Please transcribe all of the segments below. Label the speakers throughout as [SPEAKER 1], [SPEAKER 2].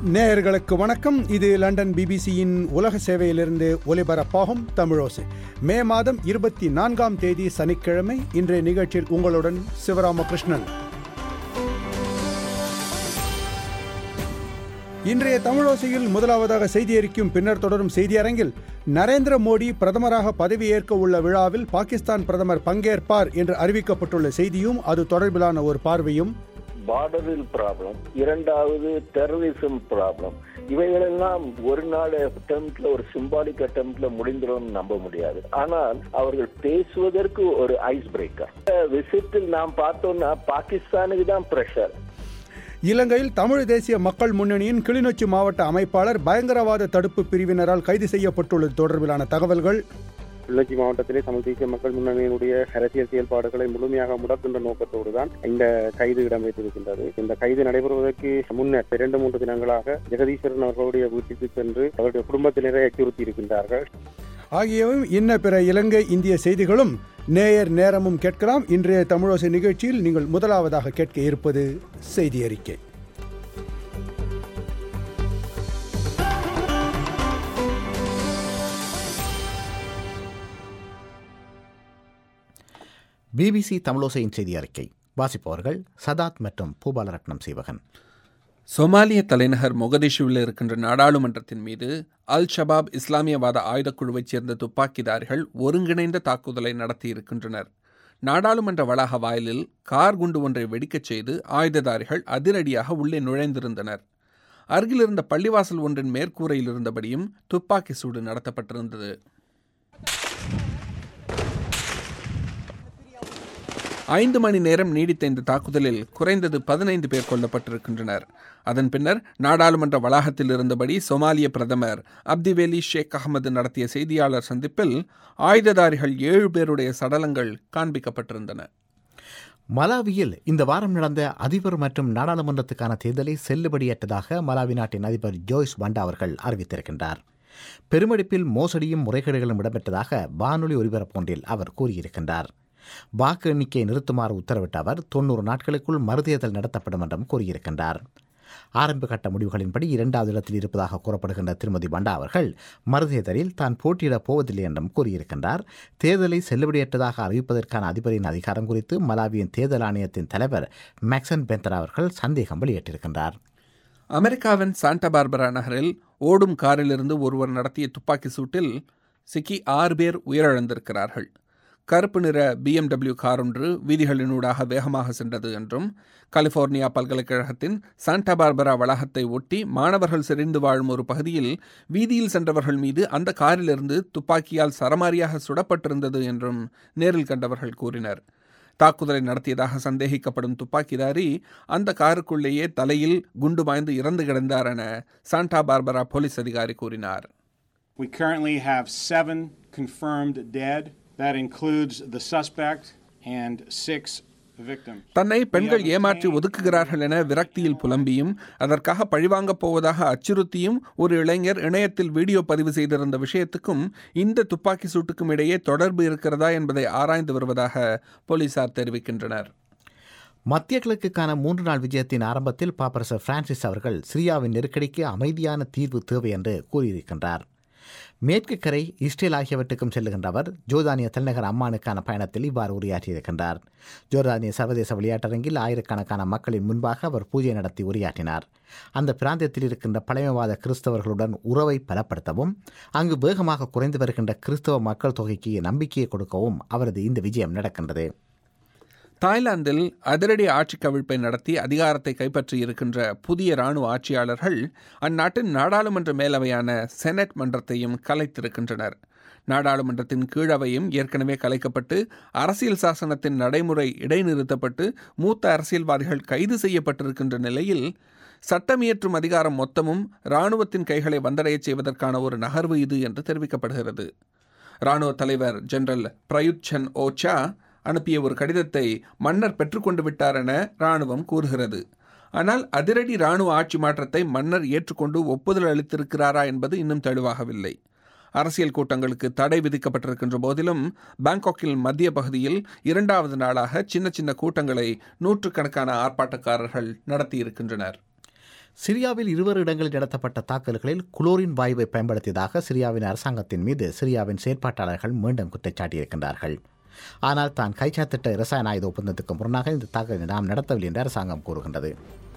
[SPEAKER 1] நேயர்களுக்கு வணக்கம் இது லண்டன் பிபிசியின் உலக சேவையிலிருந்து ஒலிபரப்பாகும் தமிழோசை மே மாதம் இருபத்தி நான்காம் தேதி சனிக்கிழமை இன்றைய நிகழ்ச்சியில் உங்களுடன் சிவராமகிருஷ்ணன் இன்றைய தமிழோசையில் முதலாவதாக செய்தி அறிக்கும் பின்னர் தொடரும் செய்தி அரங்கில் நரேந்திர மோடி பிரதமராக பதவியேற்க உள்ள விழாவில் பாகிஸ்தான் பிரதமர் பங்கேற்பார் என்று அறிவிக்கப்பட்டுள்ள செய்தியும் அது தொடர்பிலான ஒரு பார்வையும்
[SPEAKER 2] பார்டரில் ப்ராப்ளம் இரண்டாவது டெரரிசம் ப்ராப்ளம் இவைகளெல்லாம் ஒரு நாள் அட்டம்ப்ட்ல ஒரு சிம்பாலிக் அட்டம்ப்ட்ல முடிந்துடும் நம்ப முடியாது ஆனால் அவர்கள் பேசுவதற்கு ஒரு ஐஸ் பிரேக்கர் விசிட்டில் நாம் பார்த்தோம்னா பாகிஸ்தானுக்கு தான் பிரஷர்
[SPEAKER 1] இலங்கையில் தமிழ் தேசிய மக்கள் முன்னணியின் கிளிநொச்சி மாவட்ட அமைப்பாளர் பயங்கரவாத தடுப்பு பிரிவினரால் கைது செய்யப்பட்டுள்ளது தொடர்பிலான தகவல்கள்
[SPEAKER 3] கிளிநொச்சி மாவட்டத்திலே தமிழ் தேசிய மக்கள் முன்னணியினுடைய அரசியல் செயல்பாடுகளை முழுமையாக முடக்கின்ற நோக்கத்தோடு தான் இந்த கைது இடம்பெற்றிருக்கின்றது இந்த கைது நடைபெறுவதற்கு முன்னர் இரண்டு மூன்று தினங்களாக ஜெகதீஸ்வரன் அவர்களுடைய வீட்டிற்கு சென்று அவருடைய குடும்பத்தினரை அச்சுறுத்தி இருக்கின்றார்கள்
[SPEAKER 1] ஆகியவும் இன்ன பிற இலங்கை இந்திய செய்திகளும் நேயர் நேரமும் கேட்கலாம் இன்றைய தமிழோசை நிகழ்ச்சியில் நீங்கள் முதலாவதாக கேட்க இருப்பது செய்தி அறிக்கை
[SPEAKER 4] பிபிசி தமிழோசையின் செய்தி அறிக்கை வாசிப்பவர்கள் சதாத் மற்றும் பூபாலரட்னம் சீவகன்
[SPEAKER 5] சொமாலிய தலைநகர் மொகதிஷுவில் இருக்கின்ற நாடாளுமன்றத்தின் மீது அல் ஷபாப் இஸ்லாமியவாத ஆயுதக்குழுவைச் சேர்ந்த துப்பாக்கிதாரிகள் ஒருங்கிணைந்த தாக்குதலை நடத்தியிருக்கின்றனர் நாடாளுமன்ற வளாக வாயிலில் கார் குண்டு ஒன்றை வெடிக்கச் செய்து ஆயுததாரிகள் அதிரடியாக உள்ளே நுழைந்திருந்தனர் அருகிலிருந்த பள்ளிவாசல் ஒன்றின் மேற்கூரையில் இருந்தபடியும் துப்பாக்கி சூடு நடத்தப்பட்டிருந்தது ஐந்து மணி நேரம் நீடித்த இந்த தாக்குதலில் குறைந்தது பதினைந்து பேர் கொல்லப்பட்டிருக்கின்றனர் அதன் பின்னர் நாடாளுமன்ற வளாகத்தில் இருந்தபடி சொமாலிய பிரதமர் அப்திவேலி ஷேக் அகமது நடத்திய செய்தியாளர் சந்திப்பில் ஆயுததாரிகள் ஏழு பேருடைய சடலங்கள் காண்பிக்கப்பட்டிருந்தன
[SPEAKER 4] மலாவியில் இந்த வாரம் நடந்த அதிபர் மற்றும் நாடாளுமன்றத்துக்கான தேர்தலை செல்லுபடியற்றதாக மலாவி நாட்டின் அதிபர் ஜோய்ஸ் வண்டா அவர்கள் அறிவித்திருக்கின்றார் பெருமெடுப்பில் மோசடியும் முறைகேடுகளும் இடம்பெற்றதாக வானொலி ஒலிபரப்பு ஒன்றில் அவர் கூறியிருக்கின்றார் வாக்கு எண்ணிக்கையை நிறுத்துமாறு உத்தரவிட்ட அவர் தொன்னூறு நாட்களுக்குள் மறுதேர்தல் நடத்தப்படும் என்றும் கூறியிருக்கின்றார் ஆரம்ப கட்ட முடிவுகளின்படி இரண்டாவது இடத்தில் இருப்பதாக கூறப்படுகின்ற திருமதி பண்டா அவர்கள் மறுதேர்தலில் தான் போட்டியிடப் போவதில்லை என்றும் கூறியிருக்கின்றார் தேர்தலை செல்லுபடியற்றதாக அறிவிப்பதற்கான அதிபரின் அதிகாரம் குறித்து மலாவியின் தேர்தல் ஆணையத்தின் தலைவர் மேக்சன் பெந்தரா அவர்கள் சந்தேகம் வெளியிட்டிருக்கின்றார்
[SPEAKER 5] அமெரிக்காவின் சாண்டா பார்பரா நகரில் ஓடும் காரிலிருந்து ஒருவர் நடத்திய துப்பாக்கி சூட்டில் சிக்கி ஆறு பேர் உயிரிழந்திருக்கிறார்கள் கருப்பு நிற பிஎம்டபிள்யூ கார் ஒன்று வீதிகளினூடாக வேகமாக சென்றது என்றும் கலிபோர்னியா பல்கலைக்கழகத்தின் சாண்டா பார்பரா வளாகத்தை ஒட்டி மாணவர்கள் செறிந்து வாழும் ஒரு பகுதியில் வீதியில் சென்றவர்கள் மீது அந்த காரிலிருந்து துப்பாக்கியால் சரமாரியாக சுடப்பட்டிருந்தது என்றும் நேரில் கண்டவர்கள் கூறினர் தாக்குதலை நடத்தியதாக சந்தேகிக்கப்படும் துப்பாக்கிதாரி அந்த காருக்குள்ளேயே தலையில் குண்டு பாய்ந்து இறந்து கிடந்தார் என சாண்டா பார்பரா போலீஸ் அதிகாரி கூறினார்
[SPEAKER 6] We currently have seven confirmed dead. That includes the suspect and six victims.
[SPEAKER 5] தன்னை பெண்கள் ஏமாற்றி ஒதுக்குகிறார்கள் என விரக்தியில் புலம்பியும் அதற்காக பழிவாங்கப் போவதாக அச்சுறுத்தியும் ஒரு இளைஞர் இணையத்தில் வீடியோ பதிவு செய்திருந்த விஷயத்துக்கும் இந்த துப்பாக்கி சூட்டுக்கும் இடையே தொடர்பு இருக்கிறதா என்பதை ஆராய்ந்து வருவதாக போலீசார் தெரிவிக்கின்றனர்
[SPEAKER 4] மத்திய கிழக்குக்கான மூன்று நாள் விஜயத்தின் ஆரம்பத்தில் பாப்பரசர் பிரான்சிஸ் அவர்கள் சிரியாவின் நெருக்கடிக்கு அமைதியான தீர்வு தேவை என்று கூறியிருக்கின்றார் மேற்கு கரை இஸ்ரேல் ஆகியவற்றுக்கும் செல்லுகின்ற அவர் ஜோர்தானிய தலைநகர் அம்மானுக்கான பயணத்தில் இவ்வாறு உரையாற்றியிருக்கின்றார் ஜோர்தானிய சர்வதேச விளையாட்டரங்கில் ஆயிரக்கணக்கான மக்களின் முன்பாக அவர் பூஜை நடத்தி உரையாற்றினார் அந்த பிராந்தியத்தில் இருக்கின்ற பழமைவாத கிறிஸ்தவர்களுடன் உறவை பலப்படுத்தவும் அங்கு வேகமாக குறைந்து வருகின்ற கிறிஸ்தவ மக்கள் தொகைக்கு நம்பிக்கையை கொடுக்கவும் அவரது இந்த விஜயம் நடக்கின்றது
[SPEAKER 5] தாய்லாந்தில் அதிரடி ஆட்சி கவிழ்ப்பை நடத்தி அதிகாரத்தை கைப்பற்றி இருக்கின்ற புதிய இராணுவ ஆட்சியாளர்கள் அந்நாட்டின் நாடாளுமன்ற மேலவையான செனட் மன்றத்தையும் கலைத்திருக்கின்றனர் நாடாளுமன்றத்தின் கீழவையும் ஏற்கனவே கலைக்கப்பட்டு அரசியல் சாசனத்தின் நடைமுறை இடைநிறுத்தப்பட்டு மூத்த அரசியல்வாதிகள் கைது செய்யப்பட்டிருக்கின்ற நிலையில் சட்டமியற்றும் அதிகாரம் மொத்தமும் இராணுவத்தின் கைகளை வந்தடையச் செய்வதற்கான ஒரு நகர்வு இது என்று தெரிவிக்கப்படுகிறது இராணுவ தலைவர் ஜெனரல் பிரயுத் சன் ஓச்சா அனுப்பிய ஒரு கடிதத்தை மன்னர் பெற்றுக்கொண்டு விட்டார் என இராணுவம் கூறுகிறது ஆனால் அதிரடி இராணுவ ஆட்சி மாற்றத்தை மன்னர் ஏற்றுக்கொண்டு ஒப்புதல் அளித்திருக்கிறாரா என்பது இன்னும் தெளிவாகவில்லை அரசியல் கூட்டங்களுக்கு தடை விதிக்கப்பட்டிருக்கின்ற போதிலும் பாங்காக்கில் மத்திய பகுதியில் இரண்டாவது நாளாக சின்ன சின்ன கூட்டங்களை நூற்றுக்கணக்கான ஆர்ப்பாட்டக்காரர்கள் நடத்தியிருக்கின்றனர்
[SPEAKER 4] சிரியாவில் இருவர் இடங்களில் நடத்தப்பட்ட தாக்குதல்களில் குளோரின் வாயுவை பயன்படுத்தியதாக சிரியாவின் அரசாங்கத்தின் மீது சிரியாவின் செயற்பாட்டாளர்கள் மீண்டும் குற்றச்சாட்டியிருக்கின்றார்கள் ஆனால் தான் கைச்சாத்திட்ட ரசாயன ஆயுத ஒப்பந்தத்துக்கு முரணாக இந்த தாக்குதலை நாம் நடத்தவில்லை என்று அரசாங்கம் கூறுகின்றது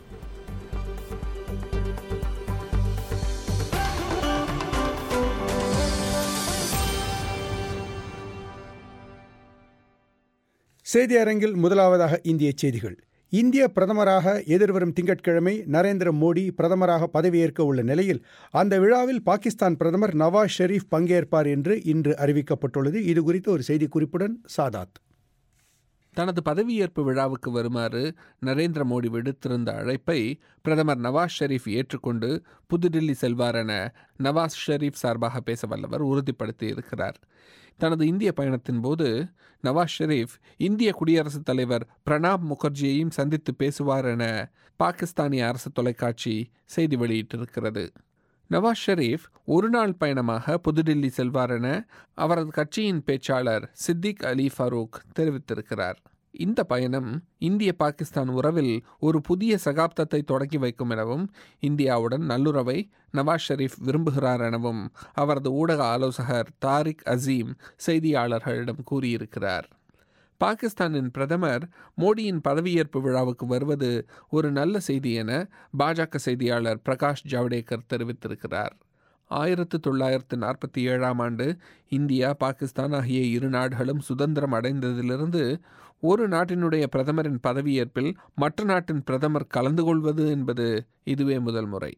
[SPEAKER 1] செய்தி அரங்கில் முதலாவதாக இந்திய செய்திகள் இந்திய பிரதமராக எதிர்வரும் திங்கட்கிழமை நரேந்திர மோடி பிரதமராக பதவியேற்க உள்ள நிலையில் அந்த விழாவில் பாகிஸ்தான் பிரதமர் நவாஸ் ஷெரீப் பங்கேற்பார் என்று இன்று அறிவிக்கப்பட்டுள்ளது இது குறித்து ஒரு செய்திக்குறிப்புடன் சாதாத்
[SPEAKER 5] தனது பதவியேற்பு விழாவுக்கு வருமாறு நரேந்திர மோடி விடுத்திருந்த அழைப்பை பிரதமர் நவாஸ் ஷெரீப் ஏற்றுக்கொண்டு புதுடில்லி செல்வார் என நவாஸ் ஷெரீப் சார்பாக பேச வல்லவர் உறுதிப்படுத்தி இருக்கிறார் தனது இந்திய பயணத்தின் போது நவாஸ் ஷெரீப் இந்திய குடியரசுத் தலைவர் பிரணாப் முகர்ஜியையும் சந்தித்து பேசுவார் என பாகிஸ்தானிய அரசு தொலைக்காட்சி செய்தி வெளியிட்டிருக்கிறது நவாஸ் ஷெரீப் ஒரு நாள் பயணமாக புதுடில்லி செல்வார் என அவரது கட்சியின் பேச்சாளர் சித்திக் அலி ஃபரூக் தெரிவித்திருக்கிறார் இந்த பயணம் இந்திய பாகிஸ்தான் உறவில் ஒரு புதிய சகாப்தத்தை தொடங்கி வைக்கும் எனவும் இந்தியாவுடன் நல்லுறவை நவாஸ் ஷெரீப் விரும்புகிறார் எனவும் அவரது ஊடக ஆலோசகர் தாரிக் அசீம் செய்தியாளர்களிடம் கூறியிருக்கிறார் பாகிஸ்தானின் பிரதமர் மோடியின் பதவியேற்பு விழாவுக்கு வருவது ஒரு நல்ல செய்தி என பாஜக செய்தியாளர் பிரகாஷ் ஜவடேகர் தெரிவித்திருக்கிறார் ஆயிரத்து தொள்ளாயிரத்து நாற்பத்தி ஏழாம் ஆண்டு இந்தியா பாகிஸ்தான் ஆகிய இரு நாடுகளும் சுதந்திரம் அடைந்ததிலிருந்து ஒரு நாட்டினுடைய பிரதமரின் பதவியேற்பில் மற்ற நாட்டின் பிரதமர் கலந்து கொள்வது என்பது இதுவே முதல் முறை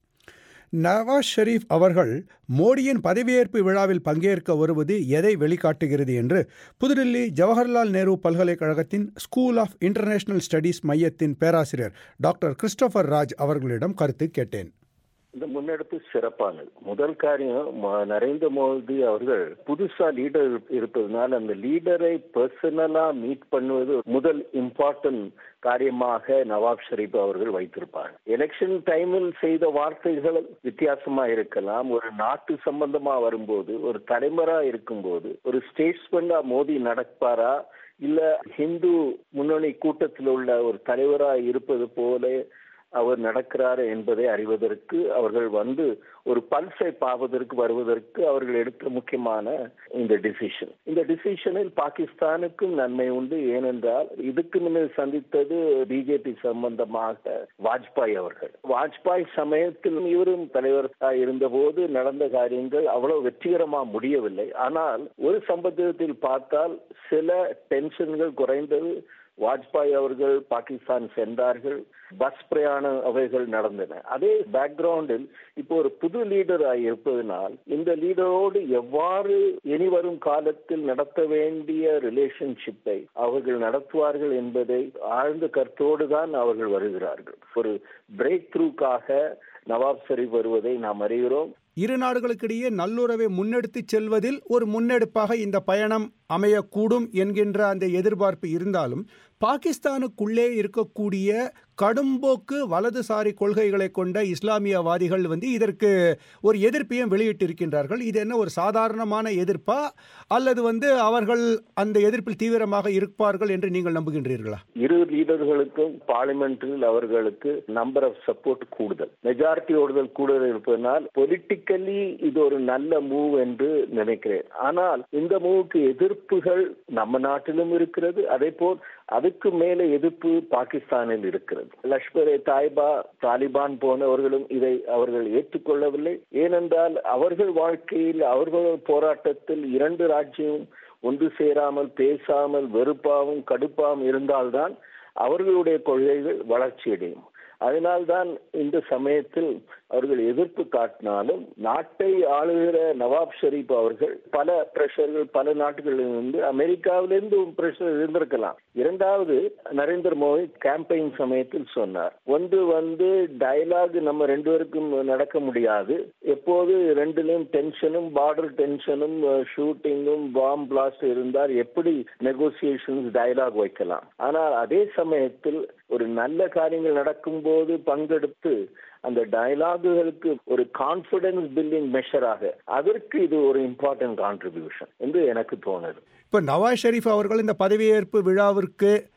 [SPEAKER 1] நவாஸ் ஷெரீப் அவர்கள் மோடியின் பதவியேற்பு விழாவில் பங்கேற்க வருவது எதை வெளிக்காட்டுகிறது என்று புதுடில்லி ஜவஹர்லால் நேரு பல்கலைக்கழகத்தின் ஸ்கூல் ஆஃப் இன்டர்நேஷனல் ஸ்டடீஸ் மையத்தின் பேராசிரியர் டாக்டர் கிறிஸ்டோபர் ராஜ் அவர்களிடம் கருத்து கேட்டேன்
[SPEAKER 2] இந்த முன்னெடுப்பு சிறப்பானது முதல் காரியம் ம- நரேந்திர மோடி அவர்கள் புதுசா லீடர் இருப்பதனால அந்த லீடரை பர்சனலா மீட் பண்ணுவது முதல் இம்பார்ட்டன்ட் காரியமாக நவாப் ஷெரீப் அவர்கள் வைத்திருப்பார் எலெக்ஷன் டைமில் செய்த வார்த்தைகள் வித்தியாசமா இருக்கலாம் ஒரு நாட்டு சம்பந்தமா வரும்போது ஒரு தலைவரா இருக்கும்போது ஒரு ஸ்டேட்ஸ்மெண்டா மோடி நடப்பாரா இல்ல ஹிந்து முன்னணி கூட்டத்தில் உள்ள ஒரு தலைவரா இருப்பது போல அவர் நடக்கிறார் என்பதை அறிவதற்கு அவர்கள் வந்து ஒரு பல்ஸை பாவதற்கு வருவதற்கு அவர்கள் எடுத்த முக்கியமான இந்த டிசிஷன் இந்த டிசிஷனில் பாகிஸ்தானுக்கும் நன்மை உண்டு ஏனென்றால் இதுக்கு முன்னர் சந்தித்தது பிஜேபி சம்பந்தமாக வாஜ்பாய் அவர்கள் வாஜ்பாய் சமயத்தில் இவரும் தலைவராக இருந்தபோது நடந்த காரியங்கள் அவ்வளவு வெற்றிகரமா முடியவில்லை ஆனால் ஒரு சம்பந்தத்தில் பார்த்தால் சில டென்ஷன்கள் குறைந்தது வாஜ்பாய் அவர்கள் பாகிஸ்தான் சென்றார்கள் பஸ் பிரயாணம் அவைகள் நடந்தன அதே பேக்ரவுண்டில் இப்போ ஒரு புது லீடர் இருப்பதனால் இந்த லீடரோடு எவ்வாறு இனி வரும் காலத்தில் நடத்த வேண்டிய ரிலேஷன்ஷிப்பை அவர்கள் நடத்துவார்கள் என்பதை ஆழ்ந்த கருத்தோடு தான் அவர்கள் வருகிறார்கள் ஒரு பிரேக் த்ரூக்காக நவாப் ஷெரீப் வருவதை நாம் அறிகிறோம்
[SPEAKER 1] இரு நாடுகளுக்கிடையே நல்லுறவை முன்னெடுத்து செல்வதில் ஒரு முன்னெடுப்பாக இந்த பயணம் அமையக்கூடும் என்கின்ற அந்த எதிர்பார்ப்பு இருந்தாலும் பாகிஸ்தானுக்குள்ளே இருக்கக்கூடிய கடும்போக்கு வலதுசாரி கொள்கைகளை கொண்ட இஸ்லாமியவாதிகள் வந்து இதற்கு ஒரு எதிர்ப்பையும் வெளியிட்டிருக்கின்றார்கள் இது என்ன ஒரு சாதாரணமான எதிர்ப்பா அல்லது வந்து அவர்கள் அந்த எதிர்ப்பில் தீவிரமாக இருப்பார்கள் என்று நீங்கள் நம்புகின்றீர்களா
[SPEAKER 2] இரு லீடர்களுக்கும் பார்லிமெண்டில் அவர்களுக்கு நம்பர் ஆஃப் சப்போர்ட் கூடுதல் மெஜாரிட்டி ஓடுதல் கூடுதல் இருப்பதனால் பொலிட்டிக்கலி இது ஒரு நல்ல மூவ் என்று நினைக்கிறேன் ஆனால் இந்த மூவுக்கு எதிர்ப்புகள் நம்ம நாட்டிலும் இருக்கிறது அதே போல் அதுக்கு மேலே எதிர்ப்பு பாகிஸ்தானில் இருக்கிறது லஷ்கர் ஏ தாய்பா தாலிபான் போனவர்களும் இதை அவர்கள் ஏற்றுக்கொள்ளவில்லை ஏனென்றால் அவர்கள் வாழ்க்கையில் அவர்கள் போராட்டத்தில் இரண்டு ராஜ்யமும் ஒன்று சேராமல் பேசாமல் வெறுப்பாகவும் கடுப்பாகவும் இருந்தால்தான் அவர்களுடைய கொள்கைகள் வளர்ச்சியடையும் அதனால்தான் இந்த சமயத்தில் அவர்கள் எதிர்ப்பு காட்டினாலும் நாட்டை ஆளுகிற நவாப் ஷெரீப் அவர்கள் பல பிரஷர்கள் பல நாடுகளிலிருந்து அமெரிக்காவிலிருந்து பிரஷர் இருந்திருக்கலாம் இரண்டாவது நரேந்திர மோடி கேம்பெயின் சமயத்தில் சொன்னார் ஒன்று வந்து டயலாக் நம்ம ரெண்டு பேருக்கும் நடக்க முடியாது எப்போது ரெண்டுலையும் டென்ஷனும் பார்டர் டென்ஷனும் ஷூட்டிங்கும் பாம் பிளாஸ்ட் இருந்தால் எப்படி நெகோசியேஷன்ஸ் டயலாக் வைக்கலாம் ஆனால் அதே சமயத்தில் ஒரு நல்ல காரியங்கள் நடக்கும்போது பங்கெடுத்து அந்த டயலாகுகளுக்கு ஒரு கான்பிடன்ஸ் பில்டிங் மெஷராக அதற்கு இது ஒரு இம்பார்ட்டன்ட் கான்ட்ரிபியூஷன் என்று எனக்கு தோணுது
[SPEAKER 1] இப்போ நவாஸ் ஷெரீப் அவர்கள் இந்த பதவியேற்பு விழாவிற்கு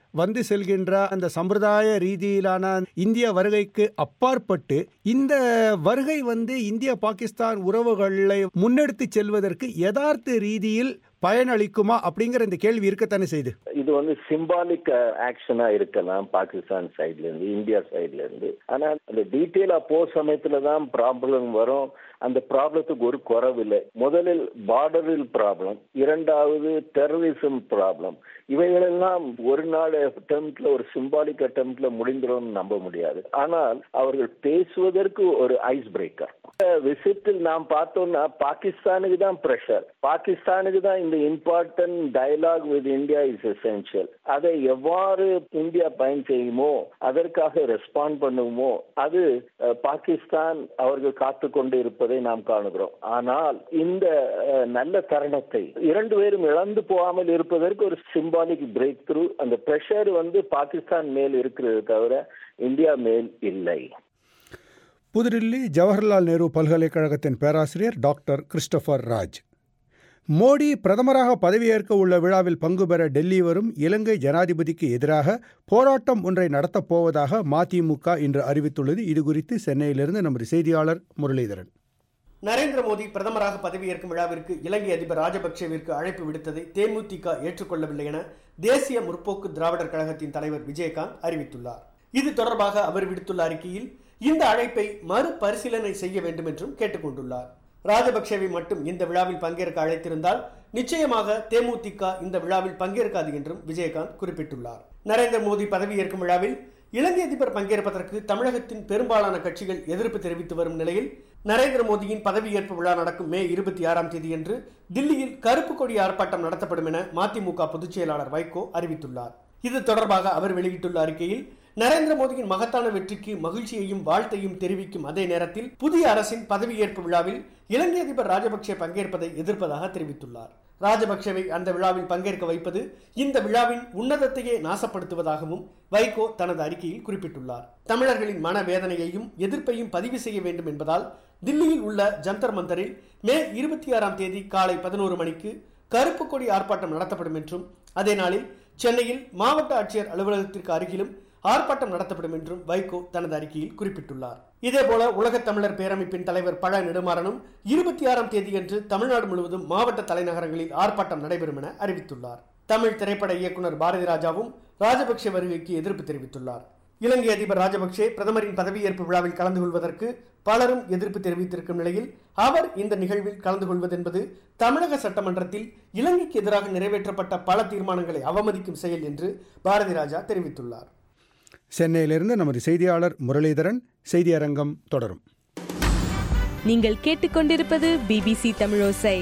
[SPEAKER 1] வந்து செல்கின்ற அந்த சம்பிரதாய ரீதியிலான இந்திய வருகைக்கு அப்பாற்பட்டு இந்த வருகை வந்து இந்திய பாகிஸ்தான் உறவுகளை முன்னெடுத்து செல்வதற்கு யதார்த்த ரீதியில் பயனளிக்குமா அப்படிங்கிற இந்த கேள்வி இருக்கத்தானே செய்து
[SPEAKER 2] இது வந்து சிம்பாலிக் ஆக்ஷனா இருக்கலாம் பாகிஸ்தான் சைட்ல இருந்து இந்தியா சைட்ல இருந்து ஆனா அந்த டீட்டெயிலா போ சமயத்துல தான் ப்ராப்ளம் வரும் அந்த ப்ராப்ளத்துக்கு ஒரு குறவில்லை முதலில் பார்டரில் ப்ராப்ளம் இரண்டாவது டெரரிசம் ப்ராப்ளம் இவைகளெல்லாம் ஒரு நாள் அட்டம்ப்ட்ல ஒரு சிம்பாலிக் அட்டம்ப்ட்ல முடிந்துடும் நம்ப முடியாது ஆனால் அவர்கள் பேசுவதற்கு ஒரு ஐஸ் பிரேக்கர் விசிட்டில் நாம் பார்த்தோம்னா பாகிஸ்தானுக்கு தான் பிரஷர் பாகிஸ்தானுக்கு தான் இந்த important dialogue with India is essential அதை எவ்வாறு இந்தியா பயன் செய்யுமோ அதற்காக ரெஸ்பாண்ட் பண்ணுவோமோ அது பாகிஸ்தான் அவர்கள் காத்து கொண்டு இருப்பதை நாம் காணுகிறோம் ஆனால் இந்த நல்ல தருணத்தை இரண்டு பேரும் இழந்து போகாமல் இருப்பதற்கு ஒரு சிம்பாலிக் பிரேக் த்ரூ அந்த பிரஷர் வந்து பாகிஸ்தான் மேல் இருக்கிறது தவிர இந்தியா மேல் இல்லை
[SPEAKER 1] புதுடில்லி ஜவஹர்லால் நேரு பல்கலைக்கழகத்தின் பேராசிரியர் டாக்டர் கிறிஸ்டபர் ராஜ் மோடி பிரதமராக பதவியேற்க உள்ள விழாவில் பங்கு பெற டெல்லி வரும் இலங்கை ஜனாதிபதிக்கு எதிராக போராட்டம் ஒன்றை நடத்தப் போவதாக மதிமுக இன்று அறிவித்துள்ளது இதுகுறித்து சென்னையிலிருந்து நமது செய்தியாளர் முரளிதரன்
[SPEAKER 7] நரேந்திர மோடி பிரதமராக பதவியேற்கும் விழாவிற்கு இலங்கை அதிபர் ராஜபக்சேவிற்கு அழைப்பு விடுத்ததை தேமுதிக ஏற்றுக்கொள்ளவில்லை என தேசிய முற்போக்கு திராவிடர் கழகத்தின் தலைவர் விஜயகாந்த் அறிவித்துள்ளார் இது தொடர்பாக அவர் விடுத்துள்ள அறிக்கையில் இந்த அழைப்பை மறுபரிசீலனை செய்ய வேண்டும் என்றும் கேட்டுக்கொண்டுள்ளார் ராஜபக்சேவை மட்டும் இந்த விழாவில் பங்கேற்க அழைத்திருந்தால் நிச்சயமாக தேமுதிக இந்த விழாவில் பங்கேற்காது என்றும் விஜயகாந்த் குறிப்பிட்டுள்ளார் நரேந்திர மோடி பதவியேற்கும் விழாவில் இலங்கை அதிபர் பங்கேற்பதற்கு தமிழகத்தின் பெரும்பாலான கட்சிகள் எதிர்ப்பு தெரிவித்து வரும் நிலையில் நரேந்திர மோடியின் பதவியேற்பு விழா நடக்கும் மே இருபத்தி ஆறாம் தேதியன்று தில்லியில் கருப்பு கொடி ஆர்ப்பாட்டம் நடத்தப்படும் என மதிமுக பொதுச் செயலாளர் வைகோ அறிவித்துள்ளார் இது தொடர்பாக அவர் வெளியிட்டுள்ள அறிக்கையில் நரேந்திர மோடியின் மகத்தான வெற்றிக்கு மகிழ்ச்சியையும் வாழ்த்தையும் தெரிவிக்கும் அதே நேரத்தில் புதிய அரசின் பதவியேற்பு விழாவில் இலங்கை அதிபர் ராஜபக்சே பங்கேற்பதை எதிர்ப்பதாக தெரிவித்துள்ளார் ராஜபக்சேவை அந்த விழாவில் பங்கேற்க வைப்பது இந்த விழாவின் உன்னதத்தையே நாசப்படுத்துவதாகவும் வைகோ தனது அறிக்கையில் குறிப்பிட்டுள்ளார் தமிழர்களின் மனவேதனையையும் எதிர்ப்பையும் பதிவு செய்ய வேண்டும் என்பதால் தில்லியில் உள்ள ஜந்தர் மந்தரில் மே இருபத்தி ஆறாம் தேதி காலை பதினோரு மணிக்கு கருப்பு கொடி ஆர்ப்பாட்டம் நடத்தப்படும் என்றும் அதே நாளில் சென்னையில் மாவட்ட ஆட்சியர் அலுவலகத்திற்கு அருகிலும் ஆர்ப்பாட்டம் நடத்தப்படும் என்றும் வைகோ தனது அறிக்கையில் குறிப்பிட்டுள்ளார் இதேபோல உலகத் தமிழர் பேரமைப்பின் தலைவர் பழ நெடுமாறனும் இருபத்தி ஆறாம் தேதியன்று தமிழ்நாடு முழுவதும் மாவட்ட தலைநகரங்களில் ஆர்ப்பாட்டம் நடைபெறும் என அறிவித்துள்ளார் தமிழ் திரைப்பட இயக்குனர் பாரதி ராஜாவும் ராஜபக்சே வருகைக்கு எதிர்ப்பு தெரிவித்துள்ளார் இலங்கை அதிபர் ராஜபக்சே பிரதமரின் பதவியேற்பு விழாவில் கலந்து கொள்வதற்கு பலரும் எதிர்ப்பு தெரிவித்திருக்கும் நிலையில் அவர் இந்த நிகழ்வில் கலந்து கொள்வதென்பது தமிழக சட்டமன்றத்தில் இலங்கைக்கு எதிராக நிறைவேற்றப்பட்ட பல தீர்மானங்களை அவமதிக்கும் செயல் என்று பாரதி ராஜா தெரிவித்துள்ளார்
[SPEAKER 1] சென்னையிலிருந்து நமது செய்தியாளர் முரளிதரன் செய்தியரங்கம் தொடரும்
[SPEAKER 8] நீங்கள் கேட்டுக்கொண்டிருப்பது பிபிசி தமிழோசை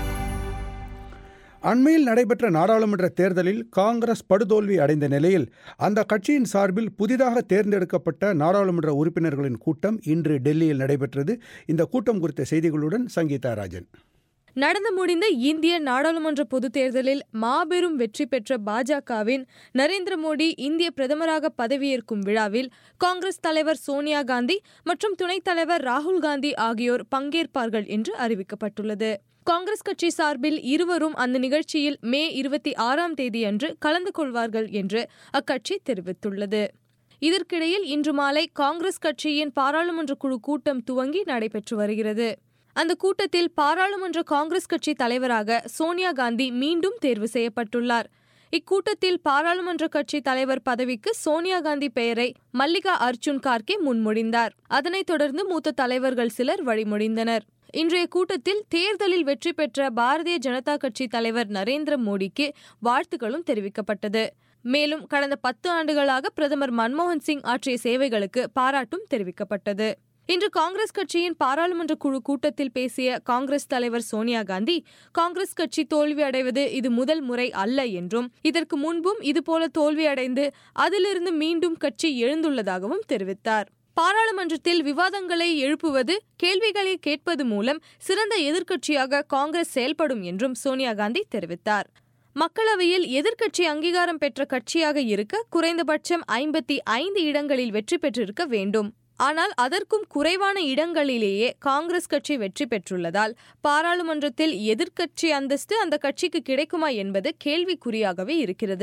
[SPEAKER 1] அண்மையில் நடைபெற்ற நாடாளுமன்ற தேர்தலில் காங்கிரஸ் படுதோல்வி அடைந்த நிலையில் அந்த கட்சியின் சார்பில் புதிதாக தேர்ந்தெடுக்கப்பட்ட நாடாளுமன்ற உறுப்பினர்களின் கூட்டம் இன்று டெல்லியில் நடைபெற்றது இந்த கூட்டம் குறித்த செய்திகளுடன் சங்கீதா ராஜன்
[SPEAKER 8] நடந்து முடிந்த இந்திய நாடாளுமன்ற பொதுத் தேர்தலில் மாபெரும் வெற்றி பெற்ற பாஜகவின் நரேந்திர மோடி இந்திய பிரதமராக பதவியேற்கும் விழாவில் காங்கிரஸ் தலைவர் சோனியா காந்தி மற்றும் துணைத் தலைவர் ராகுல் காந்தி ஆகியோர் பங்கேற்பார்கள் என்று அறிவிக்கப்பட்டுள்ளது காங்கிரஸ் கட்சி சார்பில் இருவரும் அந்த நிகழ்ச்சியில் மே இருபத்தி ஆறாம் தேதியன்று கலந்து கொள்வார்கள் என்று அக்கட்சி தெரிவித்துள்ளது இதற்கிடையில் இன்று மாலை காங்கிரஸ் கட்சியின் பாராளுமன்ற குழு கூட்டம் துவங்கி நடைபெற்று வருகிறது அந்த கூட்டத்தில் பாராளுமன்ற காங்கிரஸ் கட்சி தலைவராக சோனியா காந்தி மீண்டும் தேர்வு செய்யப்பட்டுள்ளார் இக்கூட்டத்தில் பாராளுமன்ற கட்சி தலைவர் பதவிக்கு சோனியா காந்தி பெயரை மல்லிகா அர்ஜுன் கார்கே முன்மொழிந்தார் அதனைத் தொடர்ந்து மூத்த தலைவர்கள் சிலர் வழிமொழிந்தனர் இன்றைய கூட்டத்தில் தேர்தலில் வெற்றி பெற்ற பாரதிய ஜனதா கட்சி தலைவர் நரேந்திர மோடிக்கு வாழ்த்துக்களும் தெரிவிக்கப்பட்டது மேலும் கடந்த பத்து ஆண்டுகளாக பிரதமர் மன்மோகன் சிங் ஆற்றிய சேவைகளுக்கு பாராட்டும் தெரிவிக்கப்பட்டது இன்று காங்கிரஸ் கட்சியின் பாராளுமன்ற குழு கூட்டத்தில் பேசிய காங்கிரஸ் தலைவர் சோனியா காந்தி காங்கிரஸ் கட்சி தோல்வி அடைவது இது முதல் முறை அல்ல என்றும் இதற்கு முன்பும் இதுபோல தோல்வியடைந்து அதிலிருந்து மீண்டும் கட்சி எழுந்துள்ளதாகவும் தெரிவித்தார் பாராளுமன்றத்தில் விவாதங்களை எழுப்புவது கேள்விகளை கேட்பது மூலம் சிறந்த எதிர்க்கட்சியாக காங்கிரஸ் செயல்படும் என்றும் சோனியா காந்தி தெரிவித்தார் மக்களவையில் எதிர்க்கட்சி அங்கீகாரம் பெற்ற கட்சியாக இருக்க குறைந்தபட்சம் ஐம்பத்தி ஐந்து இடங்களில் வெற்றி பெற்றிருக்க வேண்டும் ஆனால் அதற்கும் குறைவான இடங்களிலேயே காங்கிரஸ் கட்சி வெற்றி பெற்றுள்ளதால் பாராளுமன்றத்தில் எதிர்க்கட்சி அந்தஸ்து அந்த கட்சிக்கு கிடைக்குமா என்பது கேள்விக்குறியாகவே இருக்கிறது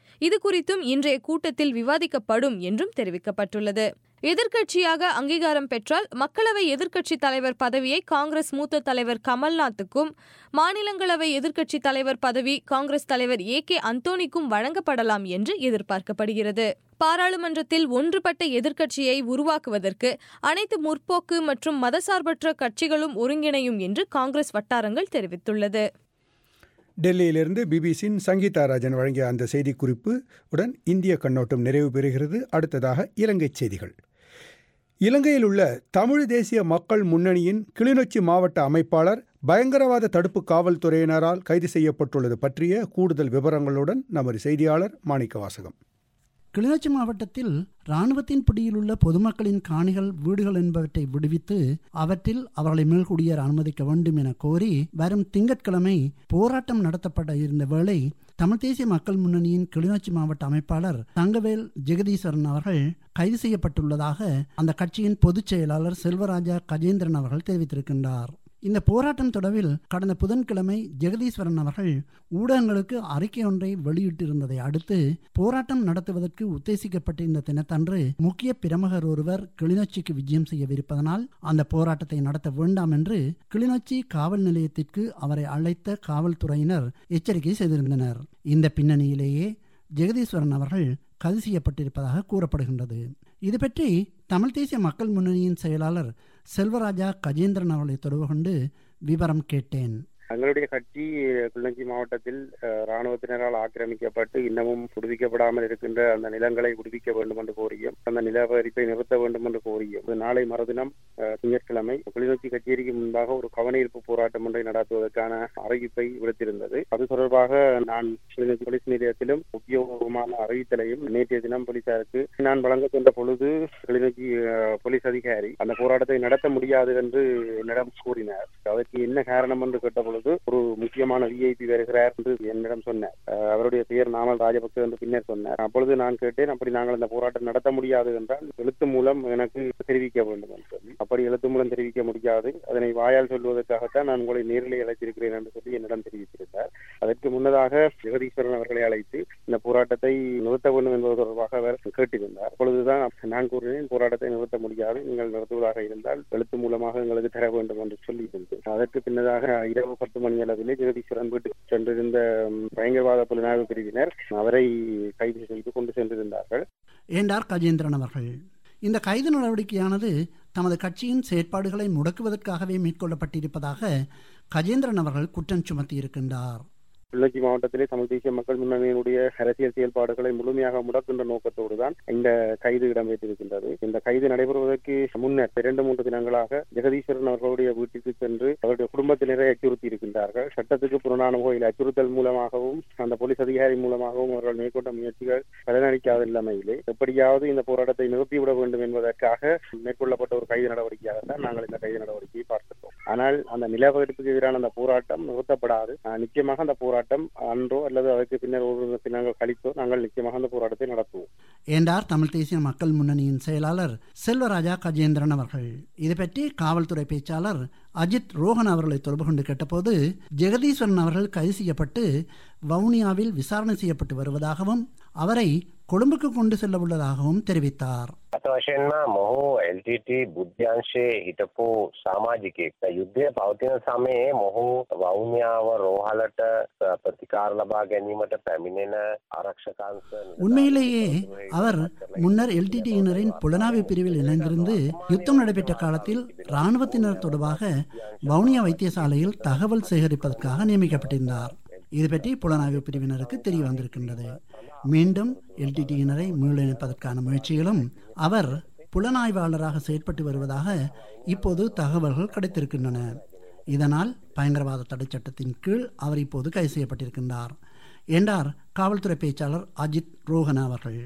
[SPEAKER 8] இது குறித்தும் இன்றைய கூட்டத்தில் விவாதிக்கப்படும் என்றும் தெரிவிக்கப்பட்டுள்ளது எதிர்க்கட்சியாக அங்கீகாரம் பெற்றால் மக்களவை எதிர்க்கட்சித் தலைவர் பதவியை காங்கிரஸ் மூத்த தலைவர் கமல்நாத்துக்கும் மாநிலங்களவை எதிர்க்கட்சித் தலைவர் பதவி காங்கிரஸ் தலைவர் ஏ கே அந்தோனிக்கும் வழங்கப்படலாம் என்று எதிர்பார்க்கப்படுகிறது பாராளுமன்றத்தில் ஒன்றுபட்ட எதிர்க்கட்சியை உருவாக்குவதற்கு அனைத்து முற்போக்கு மற்றும் மதசார்பற்ற கட்சிகளும் ஒருங்கிணையும் என்று காங்கிரஸ் வட்டாரங்கள் தெரிவித்துள்ளது
[SPEAKER 1] டெல்லியிலிருந்து பிபிசியின் சங்கீதா ராஜன் வழங்கிய அந்த செய்திக்குறிப்பு உடன் இந்திய கண்ணோட்டம் நிறைவு பெறுகிறது அடுத்ததாக இலங்கை செய்திகள் இலங்கையில் உள்ள தமிழ் தேசிய மக்கள் முன்னணியின் கிளிநொச்சி மாவட்ட அமைப்பாளர் பயங்கரவாத தடுப்பு காவல்துறையினரால் கைது செய்யப்பட்டுள்ளது பற்றிய கூடுதல் விவரங்களுடன் நமது செய்தியாளர் மாணிக்க வாசகம்
[SPEAKER 9] கிளிநொச்சி மாவட்டத்தில் இராணுவத்தின் பிடியில் உள்ள பொதுமக்களின் காணிகள் வீடுகள் என்பவற்றை விடுவித்து அவற்றில் அவர்களை மேல்குடியேற அனுமதிக்க வேண்டும் என கோரி வரும் திங்கட்கிழமை போராட்டம் நடத்தப்பட இருந்த வேளை தமிழ் தேசிய மக்கள் முன்னணியின் கிளிநொச்சி மாவட்ட அமைப்பாளர் தங்கவேல் ஜெகதீஸ்வரன் அவர்கள் கைது செய்யப்பட்டுள்ளதாக அந்த கட்சியின் பொதுச் செயலாளர் செல்வராஜா கஜேந்திரன் அவர்கள் தெரிவித்திருக்கின்றார் இந்த போராட்டம் தொடர்பில் கடந்த புதன்கிழமை ஜெகதீஸ்வரன் அவர்கள் ஊடகங்களுக்கு அறிக்கை ஒன்றை வெளியிட்டிருந்ததை அடுத்து போராட்டம் நடத்துவதற்கு உத்தேசிக்கப்பட்டிருந்த தினத்தன்று முக்கிய பிரமுகர் ஒருவர் கிளிநொச்சிக்கு விஜயம் செய்யவிருப்பதனால் அந்த போராட்டத்தை நடத்த வேண்டாம் என்று கிளிநொச்சி காவல் நிலையத்திற்கு அவரை அழைத்த காவல்துறையினர் எச்சரிக்கை செய்திருந்தனர் இந்த பின்னணியிலேயே ஜெகதீஸ்வரன் அவர்கள் கைது செய்யப்பட்டிருப்பதாக கூறப்படுகின்றது இது பற்றி தமிழ் தேசிய மக்கள் முன்னணியின் செயலாளர் செல்வராஜா கஜேந்திரன் அவர்களை தொடர்பு கொண்டு விவரம் கேட்டேன்
[SPEAKER 3] எங்களுடைய கட்சி கிளிநொச்சி மாவட்டத்தில் இராணுவத்தினரால் ஆக்கிரமிக்கப்பட்டு இன்னமும் விடுவிக்கப்படாமல் இருக்கின்ற அந்த நிலங்களை விடுவிக்க வேண்டும் என்று கோரியும் அந்த நிலவரிப்பை நிறுத்த வேண்டும் என்று கோரியும் நாளை மறுதினம் திங்கட்கிழமை கிளிநொச்சி கச்சேரிக்கு முன்பாக ஒரு கவனஈர்ப்பு போராட்டம் ஒன்றை நடத்துவதற்கான அறிவிப்பை விடுத்திருந்தது அது தொடர்பாக நான் கிளிநொச்சி போலீஸ் நிலையத்திலும் உத்தியோகமான அறிவித்தலையும் நேற்றைய தினம் போலீசாருக்கு நான் வழங்க சென்ற பொழுது கிளிநொச்சி போலீஸ் அதிகாரி அந்த போராட்டத்தை நடத்த முடியாது என்று என்னிடம் கூறினார் அதற்கு என்ன காரணம் என்று கேட்ட பொழுது ஒரு முக்கியமான விஐபி வருகிறார் என்று என்னிடம் சொன்னார் அவருடைய பெயர் நாமல் ராஜபக்சே என்று பின்னர் சொன்னார் அப்பொழுது நான் கேட்டேன் அப்படி நாங்கள் இந்த போராட்டம் நடத்த முடியாது என்றால் எழுத்து மூலம் எனக்கு தெரிவிக்க வேண்டும் என்று சொல்லி அப்படி எழுத்து மூலம் தெரிவிக்க முடியாது அதனை வாயால் சொல்வதற்காகத்தான் நான் உங்களை நேரிலே அழைத்திருக்கிறேன் என்று சொல்லி என்னிடம் தெரிவித்திருந்தார் அதற்கு முன்னதாக ஜெகதீஸ்வரன் அவர்களை அழைத்து இந்த போராட்டத்தை நிறுத்த வேண்டும் என்பது தொடர்பாக அவர் கேட்டிருந்தார் அப்பொழுதுதான் நான் கூறினேன் போராட்டத்தை நிறுத்த முடியாது நீங்கள் நிறுத்துவதாக இருந்தால் எழுத்து மூலமாக எங்களுக்கு தர வேண்டும் என்று சொல்லியிருந்தேன் அதற்கு பின்னதாக இரவு பத்து மணி அளவிலே ஜெகதீஸ்வரன் வீட்டுக்கு சென்றிருந்த பயங்கரவாத புலனாய்வு பிரிவினர் அவரை கைது செய்து கொண்டு சென்றிருந்தார்கள்
[SPEAKER 9] என்றார் கஜேந்திரன் அவர்கள் இந்த கைது நடவடிக்கையானது தமது கட்சியின் செயற்பாடுகளை முடக்குவதற்காகவே மேற்கொள்ளப்பட்டிருப்பதாக கஜேந்திரன் அவர்கள் குற்றம் சுமத்தியிருக்கின்றார்
[SPEAKER 3] கிளிநொச்சி மாவட்டத்திலே தமிழ் தேசிய மக்கள் முன்னணியினுடைய அரசியல் செயல்பாடுகளை முழுமையாக முடக்கின்ற நோக்கத்தோடு தான் இந்த கைது இடம்பெற்றிருக்கின்றது இந்த கைது நடைபெறுவதற்கு முன்னர் இரண்டு மூன்று தினங்களாக ஜெகதீஸ்வரன் அவர்களுடைய வீட்டிற்கு சென்று அவருடைய குடும்பத்தினரை அச்சுறுத்தி இருக்கின்றார்கள் சட்டத்துக்கு புறநான கோயில் அச்சுறுத்தல் மூலமாகவும் அந்த போலீஸ் அதிகாரி மூலமாகவும் அவர்கள் மேற்கொண்ட முயற்சிகள் பலனளிக்காத நிலைமையிலே எப்படியாவது இந்த போராட்டத்தை நிறுத்திவிட வேண்டும் என்பதற்காக மேற்கொள்ளப்பட்ட ஒரு கைது நடவடிக்கையாகத்தான் நாங்கள் இந்த கைது நடவடிக்கையை பார்க்கிறோம் ஆனால் அந்த நிலவரத்துக்கு எதிரான அந்த போராட்டம் நிறுத்தப்படாது நிச்சயமாக அந்த போராட்டம் போராட்டம் அன்றோ அல்லது அதற்கு பின்னர் ஒரு தினங்கள் கழித்தோ நாங்கள் நிச்சயமாக அந்த போராட்டத்தை நடத்துவோம்
[SPEAKER 9] என்றார் தமிழ் தேசிய மக்கள் முன்னணியின் செயலாளர் செல்வராஜா கஜேந்திரன் அவர்கள் இது பற்றி காவல்துறை பேச்சாளர் அஜித் ரோஹன் அவர்களை தொடர்பு கொண்டு கேட்டபோது ஜெகதீஸ்வரன் அவர்கள் கைது செய்யப்பட்டு வவுனியாவில் விசாரணை செய்யப்பட்டு வருவதாகவும் அவரை கொழும்புக்கு கொண்டு செல்ல உள்ளதாகவும் தெரிவித்தார்
[SPEAKER 10] අත වශයෙන්ම මොහු LTT බුද්ධ්‍යංශයේ හිටපු සාමාජිකයෙක් යුද්ධය පවතින සමයේ මොහු වෞනියාව රෝහලට ප්‍රතිකාර ලබා ගැනීමට පැමිණෙන ආරක්ෂකංශ
[SPEAKER 9] உண்மையிலேயே அவர் முன்னர் எல்டிடியினரின் புலனாய்வு பிரிவில் இணைந்திருந்து யுத்தம் நடைபெற்ற காலத்தில் இராணுவத்தினர் தொடர்பாக வவுனியா வைத்தியசாலையில் தகவல் சேகரிப்பதற்காக நியமிக்கப்பட்டிருந்தார் இது பற்றி புலனாய்வு பிரிவினருக்கு தெரிய வந்திருக்கின்றது மீண்டும் எல்டிடியினரை மீளிணைப்பதற்கான முயற்சிகளும் அவர் புலனாய்வாளராக செயற்பட்டு வருவதாக இப்போது தகவல்கள் கிடைத்திருக்கின்றன இதனால் பயங்கரவாத தடை சட்டத்தின் கீழ் அவர் இப்போது கைது செய்யப்பட்டிருக்கின்றார் என்றார் காவல்துறை பேச்சாளர் அஜித் ரோஹனா அவர்கள்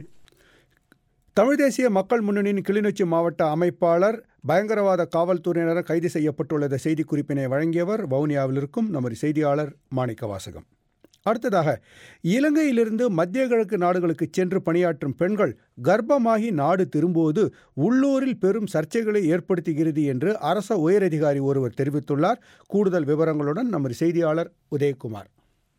[SPEAKER 1] தமிழ் தேசிய மக்கள் முன்னணியின் கிளிநொச்சி மாவட்ட அமைப்பாளர் பயங்கரவாத காவல்துறையினர் கைது செய்யப்பட்டுள்ளத செய்திக்குறிப்பினை வழங்கியவர் வவுனியாவில் இருக்கும் நமது செய்தியாளர் மாணிக்க வாசகம் அடுத்ததாக இலங்கையிலிருந்து மத்திய கிழக்கு நாடுகளுக்கு சென்று பணியாற்றும் பெண்கள் கர்ப்பமாகி நாடு திரும்புவது உள்ளூரில் பெரும் சர்ச்சைகளை ஏற்படுத்துகிறது என்று அரச உயரதிகாரி ஒருவர் தெரிவித்துள்ளார் கூடுதல் விவரங்களுடன் நமது செய்தியாளர் உதயகுமார்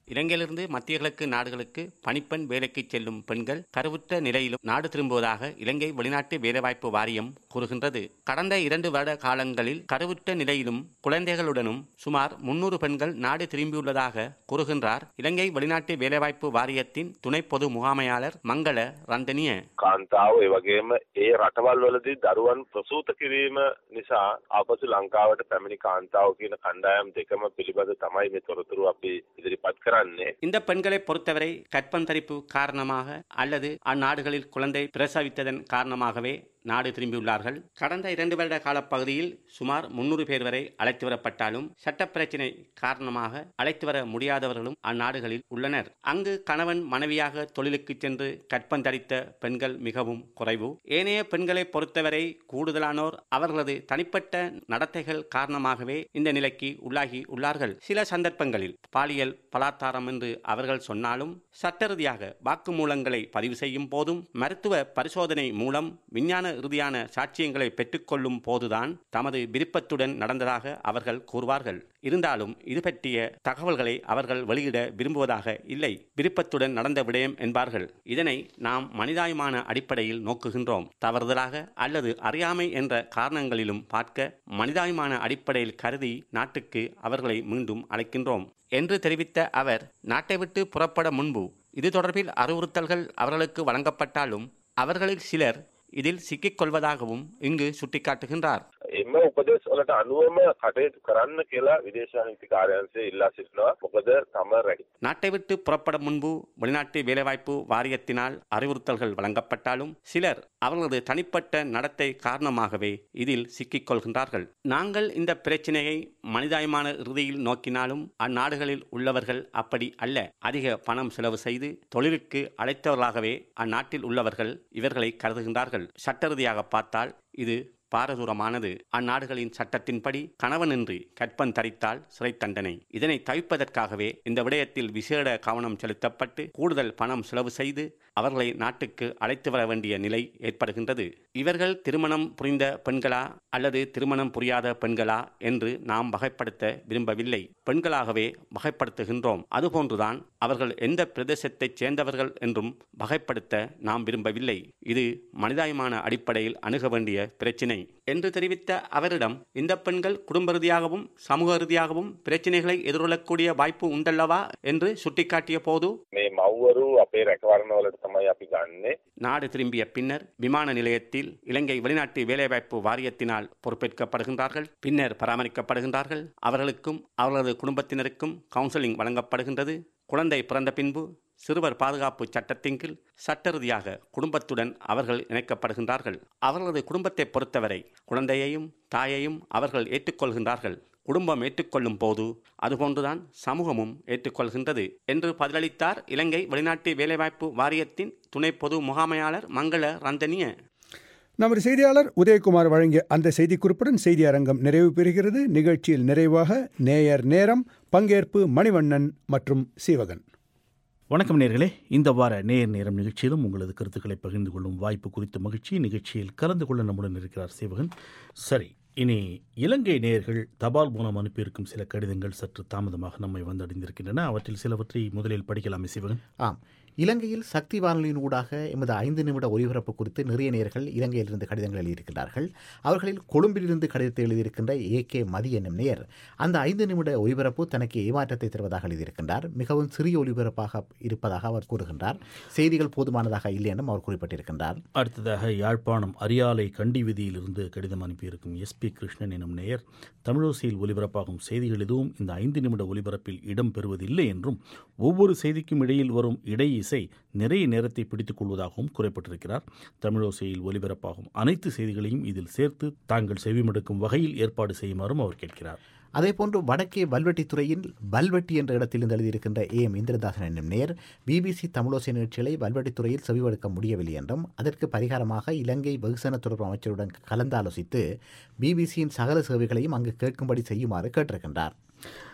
[SPEAKER 11] இலங்கையிலிருந்து மத்திய கிழக்கு நாடுகளுக்கு பணிப்பெண் வேலைக்கு செல்லும் பெண்கள் கருவுற்ற நிலையிலும் நாடு திரும்புவதாக இலங்கை வெளிநாட்டு வேலைவாய்ப்பு வாரியம் கூறுகின்றது கடந்த இரண்டு வருட காலங்களில் கருவுற்ற நிலையிலும் குழந்தைகளுடனும் சுமார் முன்னூறு பெண்கள் நாடு திரும்பியுள்ளதாக கூறுகின்றார் இலங்கை வெளிநாட்டு வேலைவாய்ப்பு வாரியத்தின் துணை பொது முகாமையாளர் மங்கள ரந்தனிய
[SPEAKER 12] කාන්තාව ඒ වගේම ඒ රටවල් වලදී දරුවන් ප්‍රසූත කිරීම නිසා ආපසු ලංකාවට පැමිණි කාන්තාව කියන කණ්ඩායම් දෙකම පිළිබඳ තමයි මේ තොරතුරු අපි ඉදිරිපත් කරන්නේ.
[SPEAKER 11] இந்த பெண்களை பொறுத்தவரை கற்பந்தரிப்பு காரணமாக அல்லது அந்நாடுகளில் குழந்தை பிரசவித்ததன் காரணமாகவே நாடு திரும்பியுள்ளார்கள் கடந்த இரண்டு வருட காலப்பகுதியில் சுமார் முன்னூறு பேர் வரை அழைத்து வரப்பட்டாலும் சட்ட பிரச்சினை காரணமாக அழைத்து வர முடியாதவர்களும் அந்நாடுகளில் உள்ளனர் அங்கு கணவன் மனைவியாக தொழிலுக்கு சென்று கற்பந்தரித்த பெண்கள் மிகவும் குறைவு ஏனைய பெண்களை பொறுத்தவரை கூடுதலானோர் அவர்களது தனிப்பட்ட நடத்தைகள் காரணமாகவே இந்த நிலைக்கு உள்ளாகி உள்ளார்கள் சில சந்தர்ப்பங்களில் பாலியல் பலாத்தாரம் என்று அவர்கள் சொன்னாலும் சட்ட ரீதியாக வாக்குமூலங்களை பதிவு செய்யும் போதும் மருத்துவ பரிசோதனை மூலம் விஞ்ஞான ரீதியான சாட்சியங்களை பெற்றுக்கொள்ளும் போதுதான் தமது விருப்பத்துடன் நடந்ததாக அவர்கள் கூறுவார்கள் இருந்தாலும் இது பற்றிய தகவல்களை அவர்கள் வெளியிட விரும்புவதாக இல்லை விருப்பத்துடன் நடந்த விடயம் என்பார்கள் இதனை நாம் மனிதாயமான அடிப்படையில் நோக்குகின்றோம் தவறுதலாக அல்லது அறியாமை என்ற காரணங்களிலும் பார்க்க மனிதாயமான அடிப்படையில் கருதி நாட்டுக்கு அவர்களை மீண்டும் அழைக்கின்றோம் என்று தெரிவித்த அவர் நாட்டை விட்டு புறப்பட முன்பு இது தொடர்பில் அறிவுறுத்தல்கள் அவர்களுக்கு வழங்கப்பட்டாலும் அவர்களில் சிலர் இதில் சிக்கிக் கொள்வதாகவும் இங்கு சுட்டிக்காட்டுகின்றார்
[SPEAKER 12] එම උපදෙස් වලට අනුවම කටයුතු කරන්න කියලා විදේශ නීති කාර්යාංශය ඉල්ලා සිටිනවා. මොකද තම රැකි
[SPEAKER 11] நாட்டை விட்டு புறப்பட முன்பு வெளிநாட்டு வேலைவாய்ப்பு வாரியத்தினால் அறிவுறுத்தல்கள் வழங்கப்பட்டாலும் சிலர் அவர்களது தனிப்பட்ட நடத்தை காரணமாகவே இதில் சிக்கிக் கொள்கின்றார்கள் நாங்கள் இந்த பிரச்சினையை மனிதாயமான இறுதியில் நோக்கினாலும் அந்நாடுகளில் உள்ளவர்கள் அப்படி அல்ல அதிக பணம் செலவு செய்து தொழிலுக்கு அழைத்தவர்களாகவே அந்நாட்டில் உள்ளவர்கள் இவர்களை கருதுகின்றார்கள் சட்ட ரீதியாக பார்த்தால் இது பாரதூரமானது அந்நாடுகளின் சட்டத்தின்படி கணவனின்றி கற்பன் தரித்தால் சிறை தண்டனை இதனை தவிர்ப்பதற்காகவே இந்த விடயத்தில் விசேட கவனம் செலுத்தப்பட்டு கூடுதல் பணம் செலவு செய்து அவர்களை நாட்டுக்கு அழைத்து வர வேண்டிய நிலை ஏற்படுகின்றது இவர்கள் திருமணம் புரிந்த பெண்களா அல்லது திருமணம் புரியாத பெண்களா என்று நாம் வகைப்படுத்த விரும்பவில்லை பெண்களாகவே வகைப்படுத்துகின்றோம் அதுபோன்றுதான் அவர்கள் எந்த பிரதேசத்தைச் சேர்ந்தவர்கள் என்றும் வகைப்படுத்த நாம் விரும்பவில்லை இது மனிதாயமான அடிப்படையில் அணுக வேண்டிய பிரச்சினை என்று தெரிவித்த அவரிடம் இந்த பெண்கள் குடும்ப ரீதியாகவும் சமூக ரீதியாகவும் பிரச்சினைகளை எதிர்கொள்ளக்கூடிய வாய்ப்பு உண்டல்லவா என்று சுட்டிக்காட்டிய போது
[SPEAKER 12] මේ මව්වරු අපේ රැකවරණවලට තමයි අපි ගන්නෙ.
[SPEAKER 11] நாடு திரும்பிய பின்னர் விமான நிலையத்தில் இலங்கை வெளிநாட்டு வேலைவாய்ப்பு வாரியத்தினால் பொறுப்பேற்கப்படுகின்றார்கள் பின்னர் பராமரிக்கப்படுகின்றார்கள் அவர்களுக்கும் அவர்களது குடும்பத்தினருக்கும் கவுன்சிலிங் வழங்கப்படுகின்றது குழந்தை பிறந்த பின்பு சிறுவர் பாதுகாப்பு சட்டத்தின் கீழ் சட்ட ரீதியாக குடும்பத்துடன் அவர்கள் இணைக்கப்படுகின்றார்கள் அவர்களது குடும்பத்தை பொறுத்தவரை குழந்தையையும் தாயையும் அவர்கள் ஏற்றுக்கொள்கின்றார்கள் குடும்பம் ஏற்றுக்கொள்ளும் போது அதுபோன்றுதான் சமூகமும் ஏற்றுக்கொள்கின்றது என்று பதிலளித்தார் இலங்கை வெளிநாட்டு வேலைவாய்ப்பு வாரியத்தின் துணை பொது முகாமையாளர் மங்கள ரந்தனிய
[SPEAKER 1] நமது செய்தியாளர் உதயகுமார் வழங்கிய அந்த செய்திக்குறிப்புடன் செய்தி அரங்கம் நிறைவு பெறுகிறது நிகழ்ச்சியில் நிறைவாக நேயர் நேரம் பங்கேற்பு மணிவண்ணன் மற்றும் சீவகன்
[SPEAKER 13] வணக்கம் நேர்களே இந்த வார நேர் நேரம் நிகழ்ச்சியிலும் உங்களது கருத்துக்களை பகிர்ந்து கொள்ளும் வாய்ப்பு குறித்த மகிழ்ச்சி நிகழ்ச்சியில் கலந்து கொள்ள நம்முடன் இருக்கிறார் சிவகன் சரி இனி இலங்கை நேயர்கள் தபால் மூலம் அனுப்பியிருக்கும் சில கடிதங்கள் சற்று தாமதமாக நம்மை வந்தடைந்திருக்கின்றன அவற்றில் சிலவற்றை முதலில் படிக்கலாமே சிவகன்
[SPEAKER 4] ஆம் இலங்கையில் சக்தி வானொலியின் ஊடாக எமது ஐந்து நிமிட ஒலிபரப்பு குறித்து நிறைய நேர்கள் இலங்கையிலிருந்து கடிதங்கள் எழுதியிருக்கிறார்கள் அவர்களில் கொழும்பிலிருந்து கடிதத்தை எழுதியிருக்கின்ற ஏ கே மதி என்னும் நேயர் அந்த ஐந்து நிமிட ஒலிபரப்பு தனக்கு ஏமாற்றத்தை தருவதாக எழுதியிருக்கின்றார் மிகவும் சிறிய ஒலிபரப்பாக இருப்பதாக அவர் கூறுகின்றார் செய்திகள் போதுமானதாக இல்லை என்றும் அவர் குறிப்பிட்டிருக்கின்றார்
[SPEAKER 13] அடுத்ததாக யாழ்ப்பாணம் அரியாலை கண்டி வீதியிலிருந்து கடிதம் அனுப்பியிருக்கும் எஸ் பி கிருஷ்ணன் எனும் நேயர் தமிழோசையில் ஒலிபரப்பாகும் செய்திகள் எதுவும் இந்த ஐந்து நிமிட ஒலிபரப்பில் இடம் பெறுவதில்லை என்றும் ஒவ்வொரு செய்திக்கும் இடையில் வரும் இடை இசை நிறைய நேரத்தை பிடித்துக் கொள்வதாகவும் குறிப்பிட்டிருக்கிறார் தமிழோசையில் ஒலிபரப்பாகும் அனைத்து செய்திகளையும் இதில் சேர்த்து தாங்கள் செவிமடுக்கும் வகையில் ஏற்பாடு செய்யுமாறும் அவர் கேட்கிறார்
[SPEAKER 4] அதேபோன்று வடக்கே வல்வெட்டித்துறையில் வல்வெட்டி என்ற இடத்திலிருந்து எழுதியிருக்கின்ற ஏ எம் இந்திரதாசன் என்னும் நேர் பிபிசி தமிழோசை நிகழ்ச்சிகளை வல்வெட்டித்துறையில் செவிவெடுக்க முடியவில்லை என்றும் அதற்கு பரிகாரமாக இலங்கை வெகுசன தொடர்பு அமைச்சருடன் கலந்தாலோசித்து பிபிசியின் சகல சேவைகளையும் அங்கு கேட்கும்படி செய்யுமாறு கேட்டிருக்கின்றார்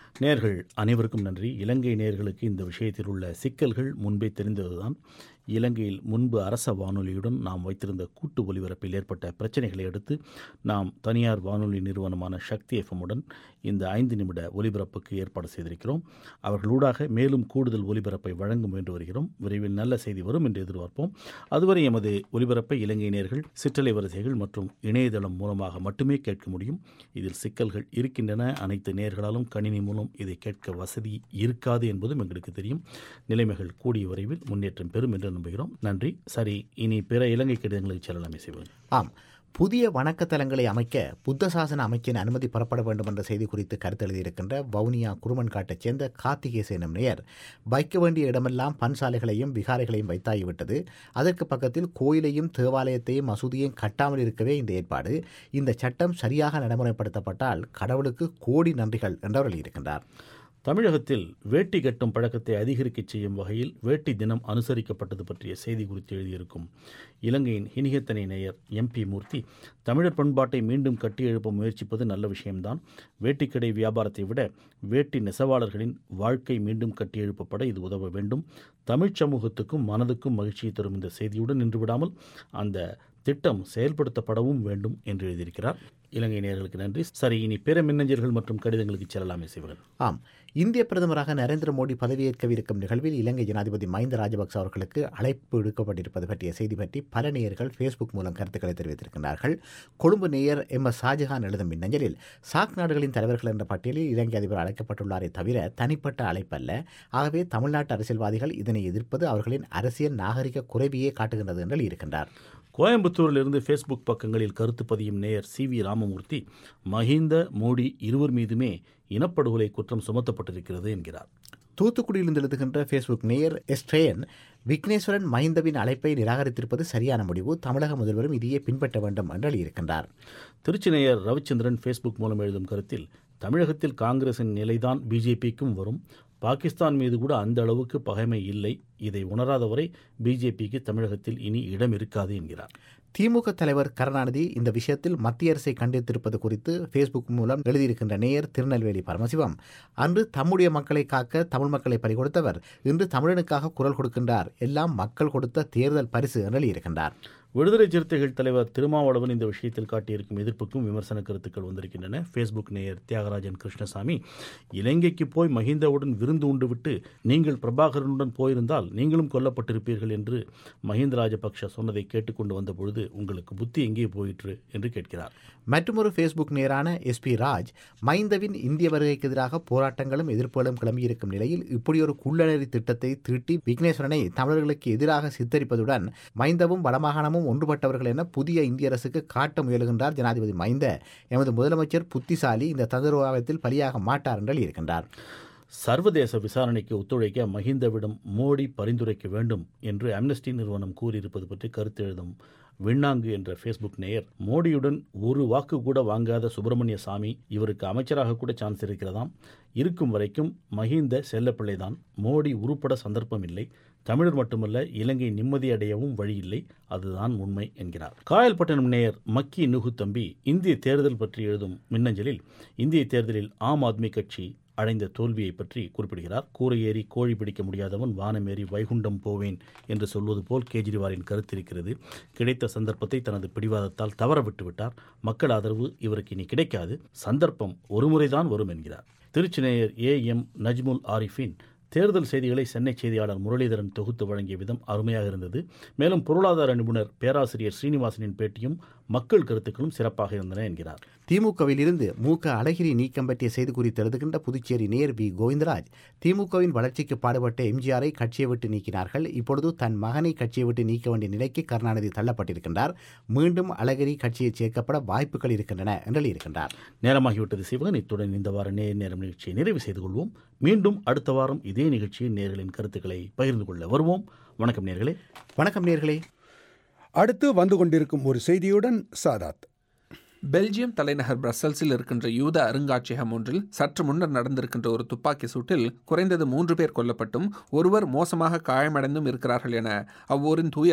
[SPEAKER 13] நேர்கள் அனைவருக்கும் நன்றி இலங்கை நேர்களுக்கு இந்த விஷயத்தில் உள்ள சிக்கல்கள் முன்பே தெரிந்ததுதான் இலங்கையில் முன்பு அரச வானொலியுடன் நாம் வைத்திருந்த கூட்டு ஒலிபரப்பில் ஏற்பட்ட பிரச்சனைகளை அடுத்து நாம் தனியார் வானொலி நிறுவனமான சக்தி எஃப்எம்முடன் இந்த ஐந்து நிமிட ஒலிபரப்புக்கு ஏற்பாடு செய்திருக்கிறோம் அவர்களூடாக மேலும் கூடுதல் ஒலிபரப்பை வழங்க முயன்று வருகிறோம் விரைவில் நல்ல செய்தி வரும் என்று எதிர்பார்ப்போம் அதுவரை எமது ஒலிபரப்பை இலங்கை நேர்கள் சிற்றலை வரிசைகள் மற்றும் இணையதளம் மூலமாக மட்டுமே கேட்க முடியும் இதில் சிக்கல்கள் இருக்கின்றன அனைத்து நேர்களாலும் கணினி மூலம் இதை கேட்க வசதி இருக்காது என்பதும் எங்களுக்கு தெரியும் நிலைமைகள் கூடிய விரைவில் முன்னேற்றம் பெறும் என்று நம்புகிறோம் நன்றி சரி இனி பிற இலங்கை கடிதங்களுக்கு செல்லலாமே சிவன்
[SPEAKER 4] ஆம் புதிய வணக்கத்தலங்களை அமைக்க புத்த சாசன அமைச்சின் அனுமதி பெறப்பட வேண்டும் என்ற செய்தி குறித்து கருத்து எழுதியிருக்கின்ற வவுனியா குருமன்காட்டைச் சேர்ந்த கார்த்திகேச எனும் நேயர் வைக்க வேண்டிய இடமெல்லாம் பன்சாலைகளையும் விகாரைகளையும் வைத்தாகிவிட்டது அதற்கு பக்கத்தில் கோயிலையும் தேவாலயத்தையும் மசூதியையும் கட்டாமல் இருக்கவே இந்த ஏற்பாடு இந்த சட்டம் சரியாக நடைமுறைப்படுத்தப்பட்டால் கடவுளுக்கு கோடி நன்றிகள் என்றவர் எழுதியிருக்கின்றார்
[SPEAKER 13] தமிழகத்தில் வேட்டி கட்டும் பழக்கத்தை அதிகரிக்கச் செய்யும் வகையில் வேட்டி தினம் அனுசரிக்கப்பட்டது பற்றிய செய்தி குறித்து எழுதியிருக்கும் இலங்கையின் இனிகத்தனை நேயர் எம்பி மூர்த்தி தமிழர் பண்பாட்டை மீண்டும் கட்டியெழுப்ப முயற்சிப்பது நல்ல விஷயம்தான் வேட்டிக்கடை வியாபாரத்தை விட வேட்டி நெசவாளர்களின் வாழ்க்கை மீண்டும் கட்டியெழுப்பப்பட இது உதவ வேண்டும் தமிழ்ச் சமூகத்துக்கும் மனதுக்கும் மகிழ்ச்சியை தரும் இந்த செய்தியுடன் நின்று விடாமல் அந்த திட்டம் செயல்படுத்தப்படவும் வேண்டும் என்று எழுதியிருக்கிறார் இலங்கை நேயர்களுக்கு நன்றி சரி இனி பிற மின்னஞ்சல்கள் மற்றும் கடிதங்களுக்கு செல்லலாமே சிவகன்
[SPEAKER 4] ஆம் இந்திய பிரதமராக நரேந்திர மோடி பதவியேற்கவிருக்கும் நிகழ்வில் இலங்கை ஜனாதிபதி மஹிந்த ராஜபக்ச அவர்களுக்கு அழைப்பு விடுக்கப்பட்டிருப்பது பற்றிய செய்தி பற்றி பல நேயர்கள் ஃபேஸ்புக் மூலம் கருத்துக்களை தெரிவித்திருக்கிறார்கள் கொழும்பு நேயர் எம் எஸ் ஷாஜஹான் எழுதும் மின்னஞ்சலில் சாக் நாடுகளின் தலைவர்கள் என்ற பட்டியலில் இலங்கை அதிபர் அழைக்கப்பட்டுள்ளாரே தவிர தனிப்பட்ட அழைப்பல்ல ஆகவே தமிழ்நாட்டு அரசியல்வாதிகள் இதனை எதிர்ப்பது அவர்களின் அரசியல் நாகரிக குறைவையே காட்டுகின்றது என்று இருக்கின்றார்
[SPEAKER 13] கோயம்புத்தூரிலிருந்து ஃபேஸ்புக் பக்கங்களில் கருத்து பதியும் நேயர் சி வி ராமமூர்த்தி மஹிந்த மோடி இருவர் மீதுமே இனப்படுகொலை குற்றம் சுமத்தப்பட்டிருக்கிறது என்கிறார்
[SPEAKER 4] தூத்துக்குடியிலிருந்து எழுதுகின்ற ஃபேஸ்புக் நேயர் எஸ்ட்ரேயன் விக்னேஸ்வரன் மஹிந்தவின் அழைப்பை நிராகரித்திருப்பது சரியான முடிவு தமிழக முதல்வரும் இதையே பின்பற்ற வேண்டும் என்று எழுதியிருக்கின்றார்
[SPEAKER 13] திருச்சி நேயர் ரவிச்சந்திரன் ஃபேஸ்புக் மூலம் எழுதும் கருத்தில் தமிழகத்தில் காங்கிரசின் நிலைதான் பிஜேபிக்கும் வரும் பாகிஸ்தான் மீது கூட அந்த அளவுக்கு பகைமை இல்லை இதை உணராதவரை பிஜேபிக்கு தமிழகத்தில் இனி இடம் இருக்காது என்கிறார்
[SPEAKER 4] திமுக தலைவர் கருணாநிதி இந்த விஷயத்தில் மத்திய அரசை கண்டித்திருப்பது குறித்து ஃபேஸ்புக் மூலம் எழுதியிருக்கின்ற நேயர் திருநெல்வேலி பரமசிவம் அன்று தம்முடைய மக்களை காக்க தமிழ் மக்களை பறிகொடுத்தவர் இன்று தமிழனுக்காக குரல் கொடுக்கின்றார் எல்லாம் மக்கள் கொடுத்த தேர்தல் பரிசு என்று எழுதியிருக்கின்றார்
[SPEAKER 13] விடுதலை சிறுத்தைகள் தலைவர் திருமாவளவன் இந்த விஷயத்தில் காட்டியிருக்கும் எதிர்ப்புக்கும் விமர்சன கருத்துக்கள் வந்திருக்கின்றன ஃபேஸ்புக் நேயர் தியாகராஜன் கிருஷ்ணசாமி இலங்கைக்கு போய் மஹிந்தவுடன் விருந்து உண்டுவிட்டு நீங்கள் பிரபாகரனுடன் போயிருந்தால் நீங்களும் கொல்லப்பட்டிருப்பீர்கள் என்று மஹிந்த ராஜபக்ஷ சொன்னதை கேட்டுக்கொண்டு வந்த பொழுது உங்களுக்கு புத்தி எங்கே போயிற்று என்று கேட்கிறார்
[SPEAKER 4] மற்றொரு ஃபேஸ்புக் நேரான எஸ்பி ராஜ் மைந்தவின் இந்திய வருகைக்கு எதிராக போராட்டங்களும் எதிர்ப்புகளும் கிளம்பியிருக்கும் நிலையில் இப்படியொரு குள்ளநெறி திட்டத்தை தீட்டி விக்னேஸ்வரனை தமிழர்களுக்கு எதிராக சித்தரிப்பதுடன் மைந்தவும் வடமாகாணமும் ஒன்றுபட்டவர்கள் என புதிய இந்திய அரசுக்கு காட்ட முயலுகின்றார் ஜனாதிபதி மைந்த எமது முதலமைச்சர் புத்திசாலி இந்த தந்திரோகத்தில் பலியாக மாட்டார் என்று இருக்கின்றார்
[SPEAKER 13] சர்வதேச விசாரணைக்கு ஒத்துழைக்க மஹிந்தவிடம் மோடி பரிந்துரைக்க வேண்டும் என்று அம்னஸ்டி நிறுவனம் கூறியிருப்பது பற்றி கருத்து எழுதும் விண்ணாங்கு என்ற ஃபேஸ்புக் நேயர் மோடியுடன் ஒரு வாக்கு கூட வாங்காத சுப்பிரமணிய சாமி இவருக்கு அமைச்சராக கூட சான்ஸ் இருக்கிறதாம் இருக்கும் வரைக்கும் மஹிந்த செல்லப்பிள்ளைதான் மோடி உருப்பட சந்தர்ப்பம் இல்லை தமிழர் மட்டுமல்ல இலங்கை நிம்மதி அடையவும் வழியில்லை அதுதான் உண்மை என்கிறார் காயல்பட்டினம் நேயர் மக்கி நுகு தம்பி இந்திய தேர்தல் பற்றி எழுதும் மின்னஞ்சலில் இந்திய தேர்தலில் ஆம் ஆத்மி கட்சி அடைந்த தோல்வியை பற்றி குறிப்பிடுகிறார் கூரை ஏறி கோழி பிடிக்க முடியாதவன் வானமேறி வைகுண்டம் போவேன் என்று சொல்வது போல் கேஜ்ரிவாலின் கருத்திருக்கிறது கிடைத்த சந்தர்ப்பத்தை தனது பிடிவாதத்தால் தவற விட்டுவிட்டார் மக்கள் ஆதரவு இவருக்கு இனி கிடைக்காது சந்தர்ப்பம் ஒருமுறைதான் வரும் என்கிறார் திருச்சிநேயர் ஏ எம் நஜ்முல் ஆரிஃபின் தேர்தல் செய்திகளை சென்னை செய்தியாளர் முரளிதரன் தொகுத்து வழங்கிய விதம் அருமையாக இருந்தது மேலும் பொருளாதார நிபுணர் பேராசிரியர் ஸ்ரீனிவாசனின் பேட்டியும் மக்கள் கருத்துக்களும் சிறப்பாக இருந்தன என்கிறார்
[SPEAKER 4] திமுகவில் இருந்து மு க அழகிரி நீக்கம் பற்றிய செய்தி குறித்து எழுதுகின்ற புதுச்சேரி நேர் வி கோவிந்தராஜ் திமுகவின் வளர்ச்சிக்கு பாடுபட்ட எம்ஜிஆரை கட்சியை விட்டு நீக்கினார்கள் இப்பொழுது தன் மகனை கட்சியை விட்டு நீக்க வேண்டிய நிலைக்கு கருணாநிதி தள்ளப்பட்டிருக்கின்றார் மீண்டும் அழகிரி கட்சியை சேர்க்கப்பட வாய்ப்புகள் இருக்கின்றன என்று இருக்கின்றார்
[SPEAKER 13] நேரமாகிவிட்டது சிவகன் இத்துடன் இந்த வார நேர் நேரம் நிகழ்ச்சியை நிறைவு செய்து கொள்வோம் மீண்டும் அடுத்த வாரம் இதே நிகழ்ச்சியில் நேர்களின் கருத்துக்களை பகிர்ந்து கொள்ள வருவோம் வணக்கம் நேர்களே
[SPEAKER 4] வணக்கம் நேர்களே
[SPEAKER 1] அடுத்து வந்து கொண்டிருக்கும் ஒரு செய்தியுடன் சாதாத்
[SPEAKER 5] பெல்ஜியம் தலைநகர் பிரசல்ஸில் இருக்கின்ற யூத அருங்காட்சியகம் ஒன்றில் சற்று முன்னர் நடந்திருக்கின்ற ஒரு துப்பாக்கி சூட்டில் குறைந்தது மூன்று பேர் கொல்லப்பட்டும் ஒருவர் மோசமாக காயமடைந்தும் இருக்கிறார்கள் என அவ்வூரின் தூயர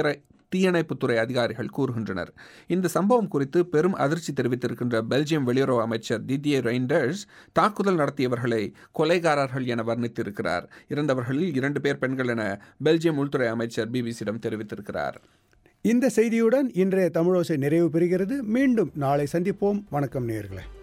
[SPEAKER 5] தீயணைப்புத்துறை அதிகாரிகள் கூறுகின்றனர் இந்த சம்பவம் குறித்து பெரும் அதிர்ச்சி தெரிவித்திருக்கின்ற பெல்ஜியம் வெளியுறவு அமைச்சர் திதியே ரெய்ண்டர்ஸ் தாக்குதல் நடத்தியவர்களை கொலைகாரர்கள் என வர்ணித்திருக்கிறார் இறந்தவர்களில் இரண்டு பேர் பெண்கள் என பெல்ஜியம் உள்துறை அமைச்சர் பிபிசியிடம் தெரிவித்திருக்கிறார்
[SPEAKER 1] இந்த செய்தியுடன் இன்றைய தமிழோசை நிறைவு பெறுகிறது மீண்டும் நாளை சந்திப்போம் வணக்கம் நேயர்களே